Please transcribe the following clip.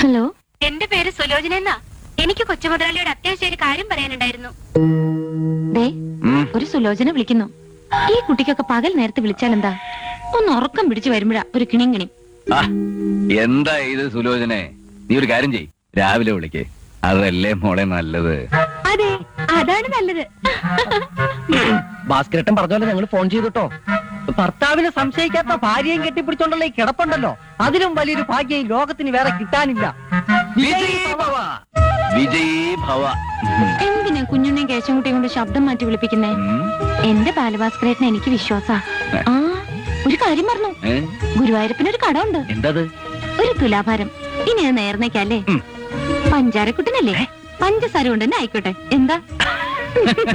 Hello എന്റെ പേര് സുലോചന എന്നാ എനിക്ക് കൊച്ചുമുതലാളിയോട് അത്യാവശ്യം ഒരു കാര്യം പറയാനുണ്ടായിരുന്നു ദേ ഉം. ഒരു സുലോചന വിളിക്കുന്നു ഈ കുട്ടിക്കൊക്കെ പകൽ നേരത്തെ വിളിച്ചാൽ എന്താ ഒന്ന് ഉറക്കം പിടിച്ചു വരുമ്പോഴാ ഒരു കിണിങ്ങിണി ആ, എന്താ ഇത് സുലോചനെ നീ ഒരു കാര്യം ചെയ് രാവിലെ വിളിക്കേ അതല്ലേ മോളെ നല്ലത് അതെ അതാണ് നല്ലത് ഭാസ്കരട്ടൻ പറഞ്ഞ പോലെ ഞങ്ങൾ ഫോൺ ചെയ്തിട്ടോ ഭർത്താവിനെ സംശയിക്കാത്ത ഭാര്യയും കെട്ടിപ്പിടിച്ചോണ്ടുള്ള ഈ കിടപ്പുണ്ടല്ലോ അതിലും വലിയൊരു ഭാഗ്യം ഈ ലോകത്തിന് വേറെ കിട്ടാനില്ല വിജയീ ഭവ വിജയീ ഭവ ഉം. എന്തിനാ കുഞ്ഞുണ്ണയും കേശവൻകുട്ടിയും കൊണ്ട് ശബ്ദം മാറ്റി വിളിപ്പിക്കുന്നേ ഉം. എന്റെ ബാലഭാസ്കരേട്ടന് എനിക്ക് വിശ്വാസാ ആ ഒരു കാര്യം പറഞ്ഞു ഏ? ഗുരുവായൂരപ്പന് ഒരു കടമുണ്ട് എന്തത് ഒരു തുലാഭാരം ഇനി അത് നേർന്നേക്കല്ലേ ഉം. പഞ്ചാരക്കുട്ടനല്ലേ പഞ്ചസാര കൊണ്ട് തന്നെ ആയിക്കോട്ടെ എന്താ